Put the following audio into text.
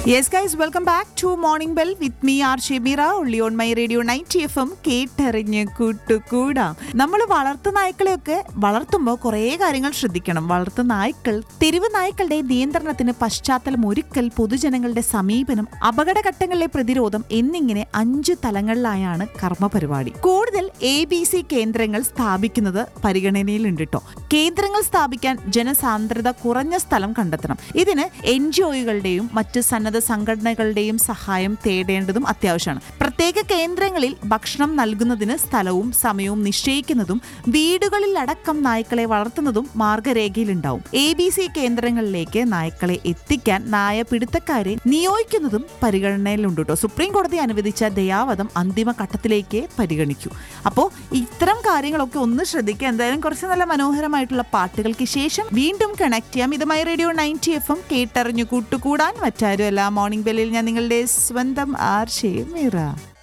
yes guys welcome back to morning bell with me R Shemeera ഉള്ളി on my radio ninety F M കേട്ടറിഞ്ഞ് കൂട്ടുകൂടാം നമ്മൾ വളർത്തു നായ്ക്കളെയൊക്കെ വളർത്തുമ്പോൾ കുറേ കാര്യങ്ങൾ ശ്രദ്ധിക്കണം വളർത്തു നായ്ക്കൾ തെരുവ് നായ്ക്കളുടെ നിയന്ത്രണത്തിന് പശ്ചാത്തലം ഒരുക്കൽ പൊതുജനങ്ങളുടെ സമീപനം അപകടഘട്ടങ്ങളിലെ പ്രതിരോധം എന്നിങ്ങനെ അഞ്ചു തലങ്ങളിലായാണ് കർമ്മ പരിപാടി കൂടുതൽ എ ബി സി കേന്ദ്രങ്ങൾ സ്ഥാപിക്കുന്നത് പരിഗണനയിലുണ്ട് കേട്ടോ കേന്ദ്രങ്ങൾ സ്ഥാപിക്കാൻ ജനസാന്ദ്രത കുറഞ്ഞ സ്ഥലം കണ്ടെത്തണം ഇതിന് എൻ ജി ഒകളുടെയും മറ്റ് സന്നദ്ധ സംഘടനകളുടെയും സഹായം തേടേണ്ടതും അത്യാവശ്യമാണ് പ്രത്യേക കേന്ദ്രങ്ങളിൽ ഭക്ഷണം നൽകുന്നതിന് സ്ഥലവും സമയവും നിശ്ചയിക്കുന്നതും വീടുകളിൽ അടക്കം നായ്ക്കളെ വളർത്തുന്നതും മാർഗരേഖയിലുണ്ടാവും എ ബി സി കേന്ദ്രങ്ങളിലേക്ക് നായ്ക്കളെ എത്തിക്കാൻ നായ പിടുത്തക്കാരെ നിയോഗിക്കുന്നതും പരിഗണനയിലുണ്ട് കേട്ടോ സുപ്രീം കോടതി അനുവദിച്ച ദയാവധം അന്തിമ ഘട്ടത്തിലേക്ക് പരിഗണിക്കൂ അപ്പോൾ ഇത്തരം കാര്യങ്ങളൊക്കെ ഒന്ന് ശ്രദ്ധിക്കുക എന്തായാലും കുറച്ച് നല്ല മനോഹരമായിട്ടുള്ള പാട്ടുകൾക്ക് ശേഷം വീണ്ടും കണക്ട് ചെയ്യാം ഇത് my radio ninety F M കേട്ടറിഞ്ഞു കൂട്ടുകൂടാൻ മറ്റാരുമല്ല മോർണിംഗ് ബെല്ലിൽ ഞാൻ നിങ്ങളുടെ സ്വന്തം ആർ ഷേ മീറ